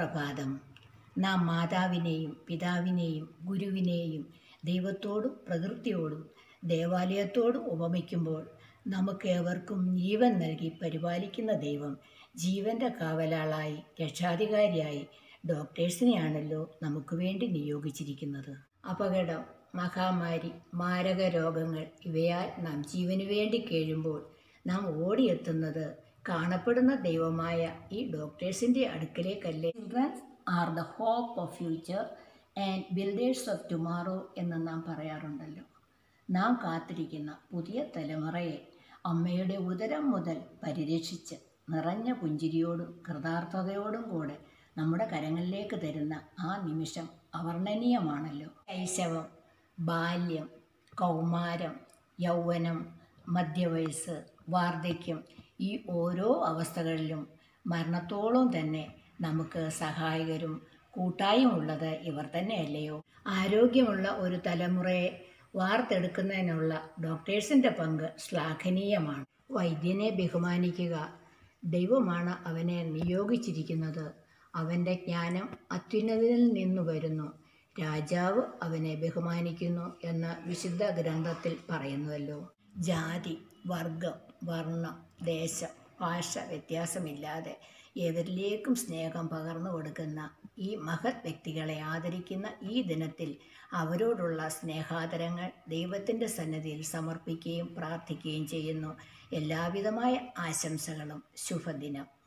സുപ്രഭാതം നാം മാതാവിനെയും പിതാവിനെയും ഗുരുവിനെയും ദൈവത്തോടും പ്രകൃതിയോടും ദേവാലയത്തോടും ഉപമിക്കുമ്പോൾ നമുക്കേവർക്കും ജീവൻ നൽകി പരിപാലിക്കുന്ന ദൈവം ജീവൻ്റെ കാവലാളായി രക്ഷാധികാരിയായി ഡോക്ടേഴ്സിനെയാണല്ലോ നമുക്ക് വേണ്ടി നിയോഗിച്ചിരിക്കുന്നത് അപകടം മഹാമാരി മാരക രോഗങ്ങൾ ഇവയാൽ നാം ജീവന് വേണ്ടി കേഴുമ്പോൾ നാം ഓടിയെത്തുന്നത് കാണപ്പെടുന്ന ദൈവമായ ഈ ഡോക്ടേഴ്സിൻ്റെ അടുക്കലേക്കല്ലേ children's are the hope of future and builders of tomorrow എന്ന് നാം പറയാറുണ്ടല്ലോ നാം കാത്തിരിക്കുന്ന പുതിയ തലമുറയെ അമ്മയുടെ ഉദരം മുതൽ പരിരക്ഷിച്ച് നിറഞ്ഞ പുഞ്ചിരിയോടും കൃതാർത്ഥതയോടും കൂടെ നമ്മുടെ കരങ്ങളിലേക്ക് തരുന്ന ആ നിമിഷം അവർണ്ണനീയമാണല്ലോ ശൈശവം ബാല്യം കൗമാരം യൗവനം മധ്യവയസ്സ് വാർദ്ധക്യം ഈ ഓരോ അവസ്ഥകളിലും മരണത്തോളം തന്നെ നമുക്ക് സഹായകരും കൂട്ടായുമുള്ളത് ഇവർ തന്നെയല്ലയോ ആരോഗ്യമുള്ള ഒരു തലമുറയെ വാർത്തെടുക്കുന്നതിനുള്ള ഡോക്ടേഴ്സിൻ്റെ പങ്ക് ശ്ലാഘനീയമാണ് വൈദ്യനെ ബഹുമാനിക്കുക ദൈവമാണ് അവനെ നിയോഗിച്ചിരിക്കുന്നത് അവൻ്റെ ജ്ഞാനം അത്യുന്നതിൽ നിന്നു വരുന്നു രാജാവ് അവനെ ബഹുമാനിക്കുന്നു എന്ന് വിശുദ്ധ ഗ്രന്ഥത്തിൽ പറയുന്നുവല്ലോ ജാതി വർഗം വർണ്ണം ദേശം ഭാഷ വ്യത്യാസമില്ലാതെ ഏവരിലേക്കും സ്നേഹം പകർന്നു കൊടുക്കുന്ന ഈ മഹത് വ്യക്തികളെ ആദരിക്കുന്ന ഈ ദിനത്തിൽ അവരോടുള്ള സ്നേഹാദരങ്ങൾ ദൈവത്തിൻ്റെ സന്നിധിയിൽ സമർപ്പിക്കുകയും പ്രാർത്ഥിക്കുകയും ചെയ്യുന്നു എല്ലാവിധമായ ആശംസകളും ശുഭദിനം